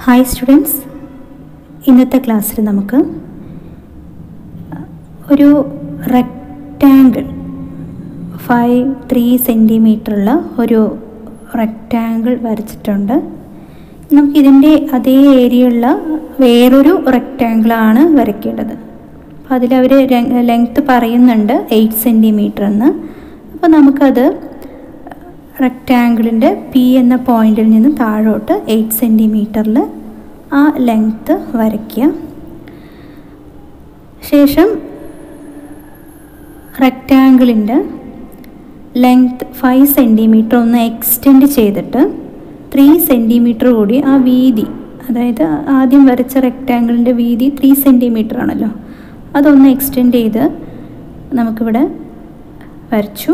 hi students ഇന്നത്തെ ക്ലാസ്സിൽ നമുക്ക് ഒരു റെക്റ്റാങ്കിൾ ഫൈവ് ത്രീ സെൻറ്റിമീറ്ററുള്ള ഒരു റെക്റ്റാങ്കിൾ വരച്ചിട്ടുണ്ട് നമുക്കിതിൻ്റെ അതേ ഏരിയയുള്ള വേറൊരു റെക്റ്റാങ്കിളാണ് വരയ്ക്കേണ്ടത് അപ്പോൾ അതിലവർ ലെങ്ത്ത് പറയുന്നുണ്ട് എയ്റ്റ് സെൻറ്റിമീറ്റർ എന്ന് അപ്പോൾ നമുക്കത് റെക്റ്റാങ്കിളിൻ്റെ പി എന്ന പോയിന്റിൽ നിന്ന് താഴോട്ട് എയ്റ്റ് സെൻറ്റിമീറ്ററിൽ ആ ലെങ്ത്ത് വരയ്ക്കുക ശേഷം റെക്റ്റാങ്കിളിൻ്റെ ലെങ്ത്ത് ഫൈവ് സെൻറ്റിമീറ്റർ ഒന്ന് എക്സ്റ്റെൻഡ് ചെയ്തിട്ട് ത്രീ സെൻറ്റിമീറ്റർ കൂടി ആ വീതി അതായത് ആദ്യം വരച്ച റെക്റ്റാങ്കിളിൻ്റെ വീതി ത്രീ സെൻറ്റിമീറ്റർ ആണല്ലോ അതൊന്ന് എക്സ്റ്റെൻഡ് ചെയ്ത് നമുക്കിവിടെ വരച്ചു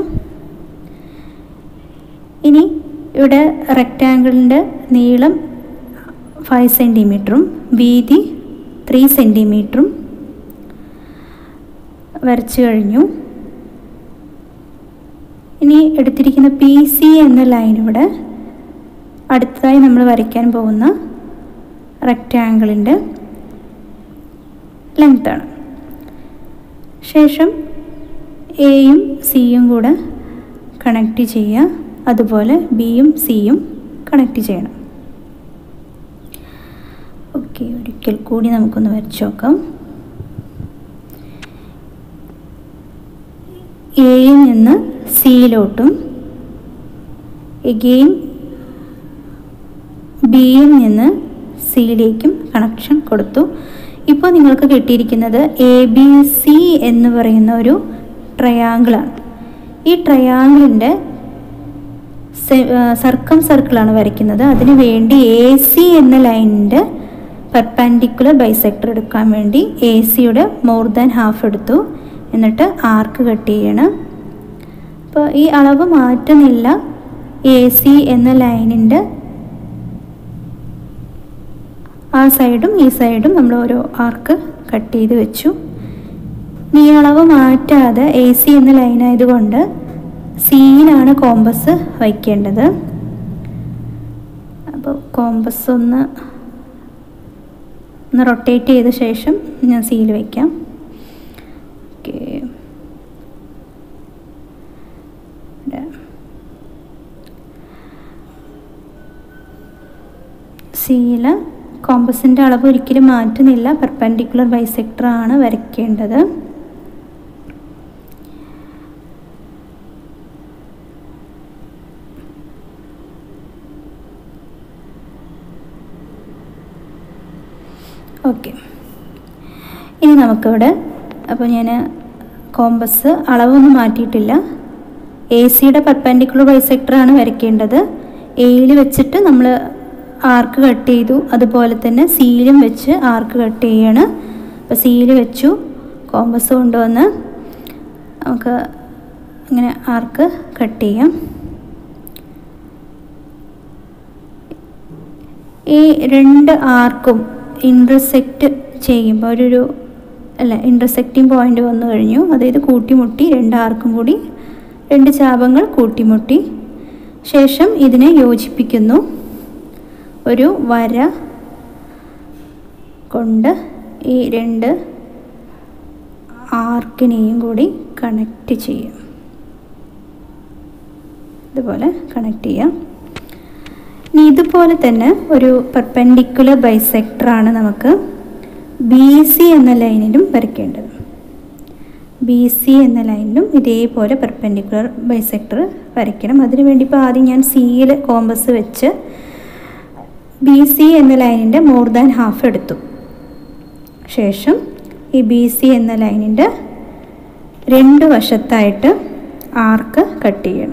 ഇനി ഇവിടെ റെക്റ്റാങ്കിളിൻ്റെ നീളം ഫൈവ് സെൻറ്റിമീറ്ററും വീതി ത്രീ സെൻറ്റിമീറ്ററും വരച്ചു കഴിഞ്ഞു ഇനി എടുത്തിരിക്കുന്ന പി സി എന്ന ലൈൻ ഇവിടെ അടുത്തതായി നമ്മൾ വരയ്ക്കാൻ പോകുന്ന റെക്റ്റാങ്കിളിൻ്റെ ലെങ്ത്താണ് ശേഷം എയും സിയും കൂടെ കണക്റ്റ് ചെയ്യുക അതുപോലെ ബിയും സിയും കണക്റ്റ് ചെയ്യണം ഓക്കെ ഒരിക്കൽ കൂടി നമുക്കൊന്ന് വരച്ചു നോക്കാം എയിൽ നിന്ന് സിയിലോട്ടും എഗെയിൻ ബിയിൽ നിന്ന് സിയിലേക്കും കണക്ഷൻ കൊടുത്തു ഇപ്പോൾ നിങ്ങൾക്ക് കിട്ടിയിരിക്കുന്നത് എ ബി സി എന്ന് പറയുന്ന ഒരു ട്രയാങ്കിളാണ് ഈ ട്രയാങ്കിളിൻ്റെ സർക്കം സർക്കിളാണ് വരയ്ക്കുന്നത് അതിനു വേണ്ടി എ സി എന്ന ലൈനിൻ്റെ പെർപാൻഡിക്കുലർ ബൈസെക്ടർ എടുക്കാൻ വേണ്ടി എ സിയുടെ മോർ ദാൻ ഹാഫ് എടുത്തു എന്നിട്ട് ആർക്ക് കട്ട് ചെയ്യണം അപ്പോൾ ഈ അളവ് മാറ്റുന്നില്ല എ സി എന്ന ലൈനിൻ്റെ ആ സൈഡും ഈ സൈഡും നമ്മൾ ഓരോ ആർക്ക് കട്ട് ചെയ്ത് വെച്ചു ഈ അളവ് മാറ്റാതെ എ സി എന്ന ലൈൻ ആയതുകൊണ്ട് സിയിലാണ് കോമ്പസ് വയ്ക്കേണ്ടത് അപ്പോൾ കോമ്പസ് ഒന്ന് ഒന്ന് റൊട്ടേറ്റ് ചെയ്ത ശേഷം ഞാൻ സിയിൽ വയ്ക്കാം ഓക്കെ സിയിൽ കോമ്പസിൻ്റെ അളവ് ഒരിക്കലും മാറ്റുന്നില്ല പെർപെൻഡിക്കുലർ ബൈസെക്ടർ ആണ് വരയ്ക്കേണ്ടത് ഓക്കെ ഇനി നമുക്കിവിടെ അപ്പോൾ ഞാൻ കോമ്പസ് അളവൊന്നും മാറ്റിയിട്ടില്ല എ സിയുടെ പെർപെൻഡിക്കുലർ ബൈസെക്ടറാണ് വരയ്ക്കേണ്ടത് എയിൽ വെച്ചിട്ട് നമ്മൾ ആർക്ക് കട്ട് ചെയ്തു അതുപോലെ തന്നെ സിയിലും വെച്ച് ആർക്ക് കട്ട് ചെയ്യാണ് അപ്പോൾ സിയിൽ വെച്ചു കോമ്പസ് കൊണ്ടുവന്ന് നമുക്ക് ഇങ്ങനെ ആർക്ക് കട്ട് ചെയ്യാം ഈ രണ്ട് ആർക്കും ഇൻ്റർസെക്റ്റ് ചെയ്യുമ്പോൾ ഒരു അല്ല ഇൻ്റർസെക്റ്റിംഗ് പോയിന്റ് വന്നു കഴിഞ്ഞു അതായത് കൂട്ടിമുട്ടി രണ്ട് ആർക്കും കൂടി രണ്ട് ചാപങ്ങൾ കൂട്ടിമുട്ടി ശേഷം ഇതിനെ യോജിപ്പിക്കുന്നു ഒരു വര കൊണ്ട് ഈ രണ്ട് ആർക്കിനെയും കൂടി കണക്റ്റ് ചെയ്യും ഇതുപോലെ കണക്റ്റ് ചെയ്യാം ഇനി ഇതുപോലെ തന്നെ ഒരു പെർപെൻഡിക്കുലർ ബൈസെക്ടറാണ് നമുക്ക് ബി സി എന്ന ലൈനിലും വരയ്ക്കേണ്ടത് ബി സി എന്ന ലൈനിലും ഇതേപോലെ പെർപെൻഡിക്കുലർ ബൈസെക്ടർ വരയ്ക്കണം അതിനു വേണ്ടി ഇപ്പോൾ ആദ്യം ഞാൻ സിയിൽ കോമ്പസ് വെച്ച് ബി സി എന്ന ലൈനിൻ്റെ മോർ ദാൻ ഹാഫ് എടുത്തു ശേഷം ഈ ബി സി എന്ന ലൈനിൻ്റെ രണ്ട് വശത്തായിട്ട് ആർക്ക് കട്ട് ചെയ്യണം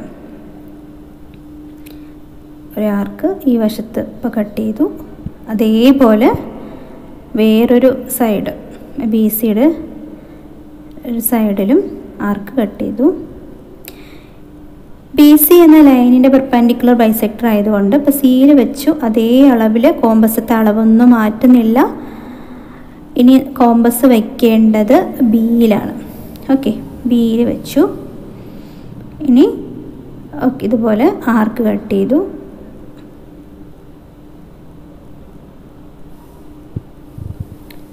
ഒരു ആർക്ക് ഈ വശത്ത് ഇപ്പോൾ കട്ട് ചെയ്തു അതേപോലെ വേറൊരു സൈഡ് ബി സിയുടെ ഒരു സൈഡിലും ആർക്ക് കട്ട് ചെയ്തു ബി സി എന്ന ലൈനിൻ്റെ പെർപെൻഡിക്കുലർ ബൈസെക്ടർ ആയതുകൊണ്ട് ഇപ്പോൾ സിയിൽ വെച്ചു അതേ അളവിൽ കോമ്പസത്തെ അളവൊന്നും മാറ്റുന്നില്ല ഇനി കോമ്പസ് വയ്ക്കേണ്ടത് ബിയിലാണ് ഓക്കെ ബിയിൽ വെച്ചു ഇനി ഓക്കെ ഇതുപോലെ ആർക്ക് കട്ട് ചെയ്തു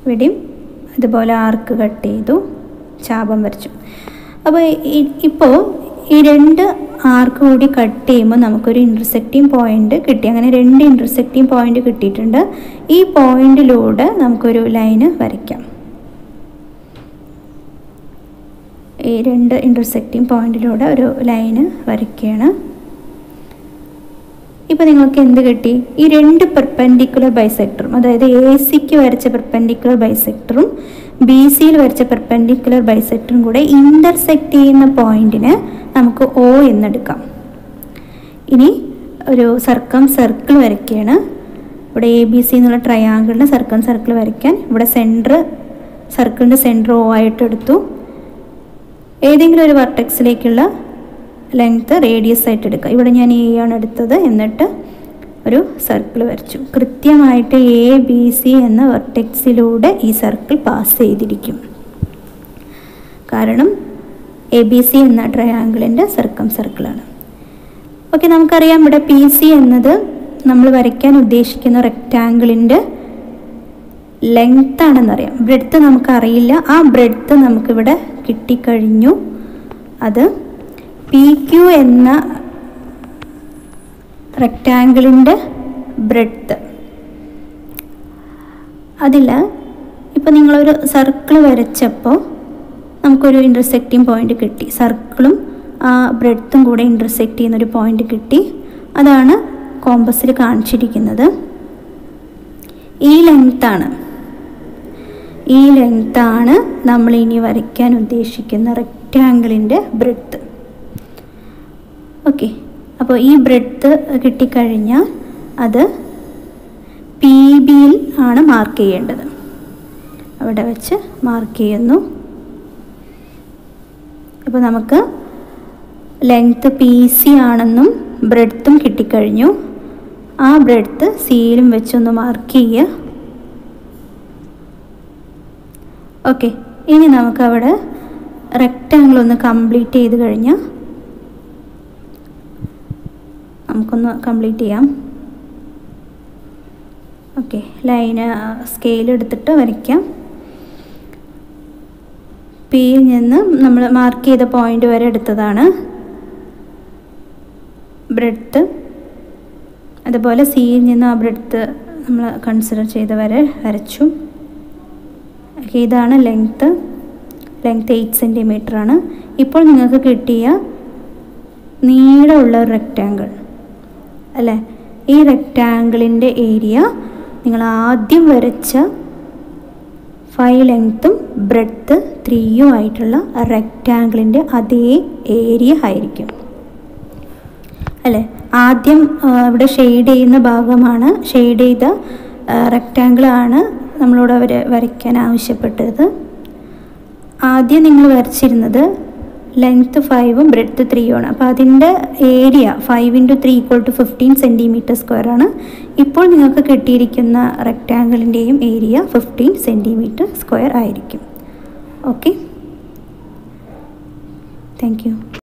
ഇവിടെയും ഇതുപോലെ ആർക്ക് കട്ട് ചെയ്തു ചാപം വരച്ചു അപ്പോൾ ഇപ്പോൾ ഈ രണ്ട് ആർക്ക് കൂടി കട്ട് ചെയ്യുമ്പോൾ നമുക്കൊരു ഇൻ്റർസെക്റ്റിംഗ് പോയിന്റ് കിട്ടി അങ്ങനെ രണ്ട് ഇൻ്റർസെക്റ്റിംഗ് പോയിന്റ് കിട്ടിയിട്ടുണ്ട് ഈ പോയിന്റിലൂടെ നമുക്കൊരു ലൈന് വരയ്ക്കാം ഈ രണ്ട് ഇൻ്റർസെക്റ്റിംഗ് പോയിന്റിലൂടെ ഒരു ലൈന് വരയ്ക്കുകയാണ് ഇപ്പോൾ നിങ്ങൾക്ക് എന്ത് കിട്ടി ഈ രണ്ട് പെർപെൻഡിക്കുലർ ബൈസെക്ടറും അതായത് എ സിക്ക് വരച്ച പെർപെൻഡിക്കുലർ ബൈസെക്ടറും ബി സിയിൽ വരച്ച പെർപെൻഡിക്കുലർ ബൈസെക്ടറും കൂടെ ഇൻ്റർസെക്റ്റ് ചെയ്യുന്ന പോയിന്റിന് നമുക്ക് ഒ എന്നെടുക്കാം ഇനി ഒരു സർക്കം സർക്കിൾ വരയ്ക്കുകയാണ് ഇവിടെ എ ബി സി എന്നുള്ള ട്രയാങ്കിളിന് സർക്കം സർക്കിൾ വരയ്ക്കാൻ ഇവിടെ സെൻറ്റർ സർക്കിളിൻ്റെ സെൻറ്റർ ഒ ആയിട്ട് എടുത്തു ഏതെങ്കിലും ഒരു വർട്ടെക്സിലേക്കുള്ള ലെങ്ത്ത് റേഡിയസ് ആയിട്ട് എടുക്കുക ഇവിടെ ഞാൻ എ ആണ് എടുത്തത് എന്നിട്ട് ഒരു സർക്കിൾ വരച്ചു കൃത്യമായിട്ട് എ ബി സി എന്ന വെർട്ടെക്സിലൂടെ ഈ സർക്കിൾ പാസ് ചെയ്തിരിക്കും കാരണം എ ബി സി എന്ന ട്രയാങ്കിളിൻ്റെ സർക്കം സർക്കിളാണ് ഓക്കെ നമുക്കറിയാം ഇവിടെ പി സി എന്നത് നമ്മൾ വരയ്ക്കാൻ ഉദ്ദേശിക്കുന്ന റെക്റ്റാങ്കിളിൻ്റെ ലെങ്ത് ആണെന്നറിയാം ബ്രെഡ്ത്ത് നമുക്കറിയില്ല ആ ബ്രെഡ്ത്ത് നമുക്കിവിടെ കിട്ടിക്കഴിഞ്ഞു അത് പി ക്യു എന്ന റെക്റ്റാങ്കിളിൻ്റെ ബ്രെഡ്ത്ത് അതിൽ ഇപ്പോൾ നിങ്ങളൊരു സർക്കിൾ വരച്ചപ്പോൾ നമുക്കൊരു ഇൻ്റർസെക്റ്റിംഗ് പോയിന്റ് കിട്ടി സർക്കിളും ആ ബ്രെഡ്ത്തും കൂടെ ഇൻ്റർസെക്റ്റ് ചെയ്യുന്നൊരു പോയിന്റ് കിട്ടി അതാണ് കോമ്പസിൽ കാണിച്ചിരിക്കുന്നത് ഈ ലെങ്ത്താണ് ഈ ലെങ്ത്താണ് നമ്മൾ ഇനി വരയ്ക്കാൻ ഉദ്ദേശിക്കുന്ന റെക്റ്റാങ്കിളിൻ്റെ ബ്രെഡ്ത്ത് ഓക്കെ അപ്പോൾ ഈ ബ്രെഡ്ത്ത് കിട്ടിക്കഴിഞ്ഞാൽ അത് പി ബിയിൽ ആണ് മാർക്ക് ചെയ്യേണ്ടത് അവിടെ വെച്ച് മാർക്ക് ചെയ്യുന്നു അപ്പോൾ നമുക്ക് ലെങ്ത്ത് പി സി ആണെന്നും ബ്രെഡ്ത്തും കിട്ടിക്കഴിഞ്ഞു ആ ബ്രെഡ്ത്ത് സിയിലും വെച്ചൊന്ന് മാർക്ക് ചെയ്യുക ഓക്കെ ഇനി നമുക്കവിടെ റെക്റ്റാങ്കിൾ ഒന്ന് കംപ്ലീറ്റ് ചെയ്ത് കഴിഞ്ഞാൽ നമുക്കൊന്ന് കംപ്ലീറ്റ് ചെയ്യാം ഓക്കെ ലൈന് സ്കെയിൽ എടുത്തിട്ട് വരയ്ക്കാം പിയിൽ നിന്ന് നമ്മൾ മാർക്ക് ചെയ്ത പോയിന്റ് വരെ എടുത്തതാണ് ബ്രെഡ്ത്ത് അതുപോലെ സിയിൽ നിന്ന് ആ ബ്രെഡ്ത്ത് നമ്മൾ കൺസിഡർ ചെയ്ത വരെ വരച്ചു ഓക്കെ ഇതാണ് ലെങ്ത്ത് ലെങ്ത്ത് എയ്റ്റ് സെൻറ്റിമീറ്റർ ആണ് ഇപ്പോൾ നിങ്ങൾക്ക് കിട്ടിയ നീളമുള്ള ഒരു റെക്റ്റാങ്കിൾ അല്ലേ ഈ റെക്റ്റാങ്കിളിൻ്റെ ഏരിയ നിങ്ങൾ ആദ്യം വരച്ച ഫൈവ് ലെങ്ത്തും ബ്രെഡ്ത്ത് ത്രീയും ആയിട്ടുള്ള റെക്റ്റാങ്കിളിൻ്റെ അതേ ഏരിയ ആയിരിക്കും അല്ലേ ആദ്യം ഇവിടെ ഷെയ്ഡ് ചെയ്യുന്ന ഭാഗമാണ് ഷെയ്ഡ് ചെയ്ത റെക്റ്റാങ്കിളാണ് നമ്മളോട് അവർ വരയ്ക്കാൻ ആവശ്യപ്പെട്ടത് ആദ്യം നിങ്ങൾ വരച്ചിരുന്നത് ലെങ്ത്ത് ഫൈവും ബ്രെഡ്ത്ത് ത്രീയും ആണ് അപ്പോൾ അതിൻ്റെ area five into three equal to fifteen centimetre square ആണ് ഇപ്പോൾ നിങ്ങൾക്ക് കിട്ടിയിരിക്കുന്ന റെക്റ്റാങ്കിളിൻ്റെയും ഏരിയ ഫിഫ്റ്റീൻ സെൻറ്റിമീറ്റർ സ്ക്വയർ ആയിരിക്കും ഓക്കെ താങ്ക് യു